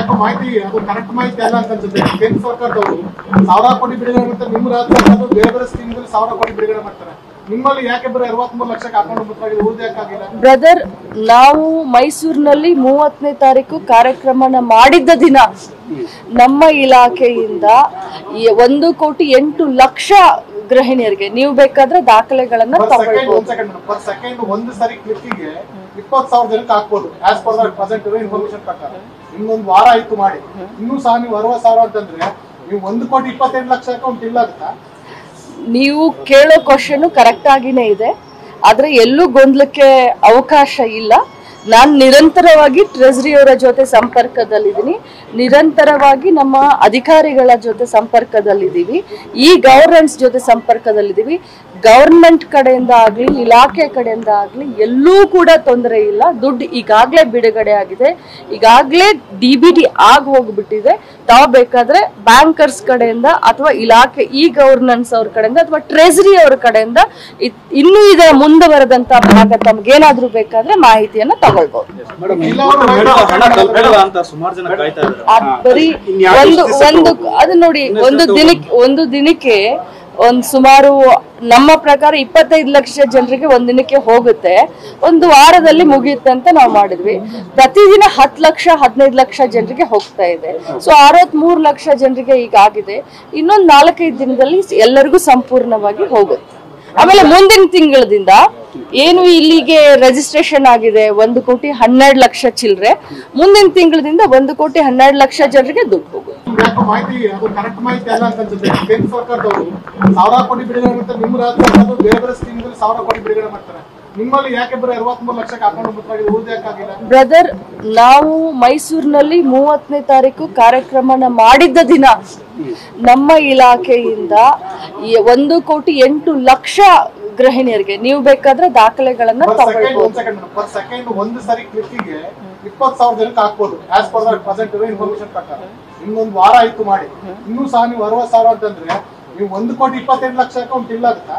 ಯಾಕೋ ಮಾಹಿತಿ ಅದು ಕರೆಕ್ಟ್ ಮಾಹಿತಿ ಅಲ್ಲ ಅಂತ ಅನ್ಸುತ್ತೆ ಕೇಂದ್ರ ಸರ್ಕಾರದವರು ಸಾವಿರ ಕೋಟಿ ಬಿಡುಗಡೆ ಮಾಡ್ತಾರೆ ನಿಮ್ಮ ರಾಜ್ಯ ಸರ್ಕಾರದವರು ಬೇರೆ ಬೇರೆ ಸ್ಕೀಮ್ಗಳಲ್ಲಿ ಸಾವಿರ ಕೋಟಿ ಬಿಡುಗಡೆ ಮಾಡ್ತಾರೆ ನಿಮ್ಮಲ್ಲಿ ಯಾಕೆ ಬರೀ ಅರವತ್ಮೂರು ಲಕ್ಷಕ್ಕೆ ಅಕೌಂಟ್ ಮುಚ್ಚಾಗಿದೆ ಉಳಿದ ಯಾಕಾಗಿಲ್ಲ ಬ್ರದರ್ ನಾವು ಮೈಸೂರಿನಲ್ಲಿ ಮೂವತ್ತನೇ ತಾರೀಕು ಕಾರ್ಯಕ್ರಮನ ಮಾಡಿದ್ದ ದಿನ ನಮ್ಮ ಇಲಾಖೆಯಿಂದ ಈ ಒಂದು ಕೋಟಿ ಎಂಟು ಲಕ್ಷ ಗೃಹಿಣಿಯರಿಗೆ ನೀವು ಬೇಕಾದ್ರೆ ದಾಖಲೆಗಳನ್ನ ಪರ್ ಸೆಕೆಂಡ್ ತಗೊಳ್ಬಹುದು ಒಂದ್ ಸೆಕೆಂಡ್ ಪರ್ ಸೆಕೆಂಡ್ ಒಂದು ಸರಿ ಕ್ಲಿಕ್ಕಿಗೆ ಇಪ್ಪತ್ತು ಸಾವಿರ ಜನಕ್ಕೆ ಹಾಕ್ಬೋದು ಆಸ್ ಪರ್ ದಟ್ ಪ್ರೆಸೆಂಟ್ ಇರೋ ಇನ್ಫಾರ್ಮೇಶನ್ ಪ್ರಕಾರ ಇನ್ನೊಂದು ವಾರ ಆಯ್ತು ಮಾಡಿ ಇನ್ನೂ ಸಹ ನೀವು ಅರವತ್ತು ಸಾವಿರ ಅಂತಂದ್ರೆ ನೀವು ಒಂದು ಕೋಟಿ ಇಪ್ಪತ್ತೆಂಟು ಲಕ್ಷ ಅಕೌಂಟ್ ಇಲ್ಲ ಆಗುತ್ತಾ ನೀವು ಕೇಳೋ ಕ್ವಶನ್ ಕರೆಕ್ಟ್ ಆಗಿನೇ ಇದೆ ಆದ್ರೆ ಎಲ್ಲೂ ಗೊಂದಲಕ್ಕೆ ಅವಕಾಶ ಇಲ್ಲ ನಾನು ನಿರಂತರವಾಗಿ ಟ್ರೆಜರಿ ಅವರ ಜೊತೆ ಸಂಪರ್ಕದಲ್ಲಿದ್ದೀನಿ ನಿರಂತರವಾಗಿ ನಮ್ಮ ಅಧಿಕಾರಿಗಳ ಜೊತೆ ಸಂಪರ್ಕದಲ್ಲಿದ್ದೀವಿ ಈ ಗವರ್ನೆನ್ಸ್ ಜೊತೆ ಸಂಪರ್ಕದಲ್ಲಿದ್ದೀವಿ ಗವರ್ಮೆಂಟ್ ಕಡೆಯಿಂದ ಆಗಲಿ ಇಲಾಖೆ ಕಡೆಯಿಂದ ಆಗಲಿ ಎಲ್ಲೂ ಕೂಡ ತೊಂದರೆ ಇಲ್ಲ ದುಡ್ಡು ಈಗಾಗಲೇ ಬಿಡುಗಡೆ ಆಗಿದೆ ಈಗಾಗಲೇ ಡಿ ಬಿ ಟಿ ಆಗಿ ಹೋಗ್ಬಿಟ್ಟಿದೆ ತಾವು ಬೇಕಾದ್ರೆ ಬ್ಯಾಂಕರ್ಸ್ ಕಡೆಯಿಂದ ಅಥವಾ ಇಲಾಖೆ ಇ ಗವರ್ನೆನ್ಸ್ ಅವ್ರ ಕಡೆಯಿಂದ ಅಥವಾ ಟ್ರೆಜರಿ ಅವ್ರ ಕಡೆಯಿಂದ ಇದ್- ಇನ್ನೂ ಇದರ ಮುಂದುವರೆದಂತ ಭಾಗ ತಮ್ಗೇನಾದ್ರೂ ಬೇಕಾದ್ರೆ ಮಾಹಿತಿಯನ್ನ ತಗೊಳ್ಬಹುದು ಇಲ್ಲ ಅವ್ರು ಬೇಡ, ಹಣ ತಲುಪಲ್ಲ ಅಂತ ಸುಮಾರು ಜನ ಕಾಯ್ತಾ ಇದ್ದಾರೆ ಅದ್ ಬರೀ ಒಂದು ಒಂದು ಅದು ನೋಡಿ ಒಂದು ದಿನಕ್ಕೆ ಒಂದು ದಿನಕ್ಕೆ ಒಂದ್ ಸುಮಾರು ನಮ್ಮ ಪ್ರಕಾರ ಇಪ್ಪತ್ತೈದು ಲಕ್ಷ ಜನರಿಗೆ ಒಂದ್ ದಿನಕ್ಕೆ ಹೋಗುತ್ತೆ ಒಂದು ವಾರದಲ್ಲಿ ಮುಗಿಯುತ್ತೆ ಅಂತ ನಾವು ಮಾಡಿದ್ವಿ ಪ್ರತಿದಿನ ಹತ್ತು ಲಕ್ಷ ಹದಿನೈದು ಲಕ್ಷ ಜನರಿಗೆ ಹೋಗ್ತಾ ಇದೆ ಸೊ ಅರವತ್ ಮೂರು ಲಕ್ಷ ಜನರಿಗೆ ಈಗ ಆಗಿದೆ ಇನ್ನೊಂದು ನಾಲ್ಕೈದು ದಿನದಲ್ಲಿ ಎಲ್ಲರಿಗೂ ಸಂಪೂರ್ಣವಾಗಿ ಹೋಗುತ್ತೆ ಆಮೇಲೆ ಮುಂದಿನ ತಿಂಗಳದಿಂದ ಏನು ಇಲ್ಲಿಗೆ ರಿಜಿಸ್ಟ್ರೇಷನ್ ಆಗಿದೆ ಒಂದು ಕೋಟಿ ಹನ್ನೆರಡು ಲಕ್ಷ ಚಿಲ್ಲರೆ ಮುಂದಿನ ತಿಂಗಳದಿಂದ ಒಂದು ಕೋಟಿ ಹನ್ನೆರಡು ಲಕ್ಷ ಜನರಿಗೆ ದುಡ್ಡು ಹೋಗುತ್ತೆ ಯಾಕೋ ಮಾಹಿತಿ ಅದು ಕರೆಕ್ಟ್ ಮಾಹಿತಿ ಅಲ್ಲ ಅಂತ ಅನ್ಸುತ್ತೆ ಕೇಂದ್ರ ಸರ್ಕಾರದವರು ಸಾವಿರ ಕೋಟಿ ಬಿಡುಗಡೆ ಮಾಡ್ತಾರೆ ನಿಮ್ಮ ರಾಜ್ಯ ಸರ್ಕಾರದವರು ಬೇರೆ ಬೇರೆ ಸ್ಕೀಮ್ಗಳಲ್ಲಿ ಸಾವಿರ ಕೋಟಿ ಬಿಡುಗಡೆ ಮಾಡ್ತಾರೆ ನಿಮ್ಮಲ್ಲಿ ಯಾಕೆ ಬರೀ ಅರವತ್ಮೂರು ಲಕ್ಷಕ್ಕೆ ಅಕೌಂಟ್ ಮುಚ್ಚಾಗಿದೆ ಉಳಿದ ಯಾಕಾಗಿಲ್ಲ ಬ್ರದರ್ ನಾವು ಮೈಸೂರಿನಲ್ಲಿ ಮೂವತ್ತನೇ ತಾರೀಕು ಕಾರ್ಯಕ್ರಮನ ಮಾಡಿದ್ದ ದಿನ ನಮ್ಮ ಇಲಾಖೆಯಿಂದ ಈ ಒಂದು ಕೋಟಿ ಎಂಟು ಲಕ್ಷ ಗೃಹಿಣಿಯರಿಗೆ ನೀವು ಬೇಕಾದ್ರೆ ದಾಖಲೆಗಳನ್ನ ಪರ್ ಸೆಕೆಂಡ್ ತಗೊಳ್ಬಹುದು ಒಂದ್ ಸೆಕೆಂಡ್ ಪರ್ ಸೆಕೆಂಡ್ ಒಂದು ಸರಿ ಕ್ಲಿಕ್ಕಿಗೆ ಇಪ್ಪತ್ತು ಸಾವಿರ ಜನಕ್ಕೆ ಹಾಕ್ಬೋದು ಆಸ್ ಪರ್ ದಟ್ ಪ್ರೆಸೆಂಟ್ ಇರೋ ಇನ್ಫಾರ್ಮೇಶನ್ ಪ್ರಕಾರ ಇನ್ನೊಂದು ವಾರ ಆಯ್ತು ಮಾಡಿ ಇನ್ನೂ ಸಹ ನೀವು ಅರವತ್ತು ಸಾವಿರ ಅಂತಂದ್ರೆ ನೀವು ಒಂದು ಕೋಟಿ ಇಪ್ಪತ್ತೆಂಟು ಲಕ್ಷ ಅಕೌಂಟ್ ಇಲ್ಲ ಆಗುತ್ತಾ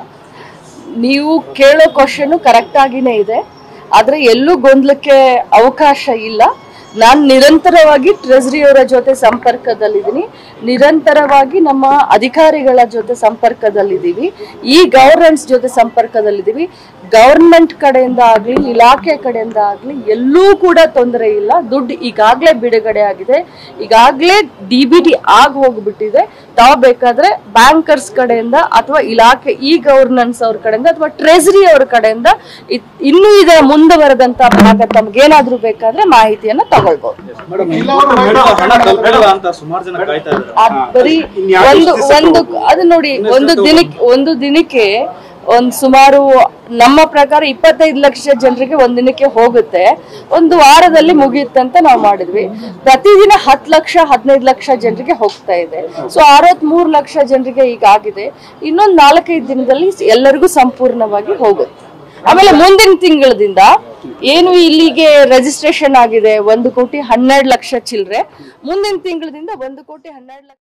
ನೀವು ಕೇಳೋ ಕ್ವಶನ್ ಕರೆಕ್ಟ್ ಆಗಿನೇ ಇದೆ ಆದ್ರೆ ಎಲ್ಲೂ ಗೊಂದಲಕ್ಕೆ ಅವಕಾಶ ಇಲ್ಲ ನಾನು ನಿರಂತರವಾಗಿ ಟ್ರೆಜರಿ ಅವರ ಜೊತೆ ಸಂಪರ್ಕದಲ್ಲಿದ್ದೀನಿ ನಿರಂತರವಾಗಿ ನಮ್ಮ ಅಧಿಕಾರಿಗಳ ಜೊತೆ ಸಂಪರ್ಕದಲ್ಲಿದ್ದೀವಿ ಈ ಗವರ್ನೆನ್ಸ್ ಜೊತೆ ಸಂಪರ್ಕದಲ್ಲಿದ್ದೀವಿ ಗವರ್ಮೆಂಟ್ ಕಡೆಯಿಂದ ಆಗಲಿ ಇಲಾಖೆ ಕಡೆಯಿಂದ ಆಗಲಿ ಎಲ್ಲೂ ಕೂಡ ತೊಂದರೆ ಇಲ್ಲ ದುಡ್ಡು ಈಗಾಗಲೇ ಬಿಡುಗಡೆ ಆಗಿದೆ ಈಗಾಗಲೇ ಡಿ ಬಿ ಟಿ ಆಗಿ ಹೋಗ್ಬಿಟ್ಟಿದೆ ತಾವು ಬೇಕಾದ್ರೆ ಬ್ಯಾಂಕರ್ಸ್ ಕಡೆಯಿಂದ ಅಥವಾ ಇಲಾಖೆ ಇ ಗವರ್ನೆನ್ಸ್ ಅವ್ರ ಕಡೆಯಿಂದ ಅಥವಾ ಟ್ರೆಜರಿ ಅವ್ರ ಕಡೆಯಿಂದ ಇದ್- ಇನ್ನೂ ಇದರ ಮುಂದುವರೆದಂತ ಭಾಗ ತಮ್ಗೇನಾದ್ರೂ ಬೇಕಾದ್ರೆ ಮಾಹಿತಿಯನ್ನ ತಗೊಳ್ಬಹುದು ಇಲ್ಲ ಅವ್ರು ಬೇಡ, ಹಣ ತಲುಪಲ್ಲ ಅಂತ ಸುಮಾರು ಜನ ಕಾಯ್ತಾ ಇದ್ದಾರೆ ಅದ್ ಬರೀ ಒಂದು ಒಂದು ಅದು ನೋಡಿ ಒಂದು ದಿನಕ್ಕೆ ಒಂದು ದಿನಕ್ಕೆ ಒಂದ್ ಸುಮಾರು ನಮ್ಮ ಪ್ರಕಾರ ಇಪ್ಪತ್ತೈದು ಲಕ್ಷ ಜನರಿಗೆ ಒಂದ್ ದಿನಕ್ಕೆ ಹೋಗುತ್ತೆ ಒಂದು ವಾರದಲ್ಲಿ ಮುಗಿಯುತ್ತೆ ಅಂತ ನಾವು ಮಾಡಿದ್ವಿ ಪ್ರತಿದಿನ ಹತ್ತು ಲಕ್ಷ ಹದಿನೈದು ಲಕ್ಷ ಜನರಿಗೆ ಹೋಗ್ತಾ ಇದೆ ಸೊ ಅರವತ್ ಮೂರು ಲಕ್ಷ ಜನರಿಗೆ ಈಗ ಆಗಿದೆ ಇನ್ನೊಂದು ನಾಲ್ಕೈದು ದಿನದಲ್ಲಿ ಎಲ್ಲರಿಗೂ ಸಂಪೂರ್ಣವಾಗಿ ಹೋಗುತ್ತೆ ಆಮೇಲೆ ಮುಂದಿನ ತಿಂಗಳದಿಂದ ಏನು ಇಲ್ಲಿಗೆ ರಿಜಿಸ್ಟ್ರೇಷನ್ ಆಗಿದೆ ಒಂದು ಕೋಟಿ ಹನ್ನೆರಡು ಲಕ್ಷ ಚಿಲ್ಲರೆ ಮುಂದಿನ ತಿಂಗಳದಿಂದ ಒಂದು ಕೋಟಿ ಹನ್ನೆರಡು ಲಕ್ಷ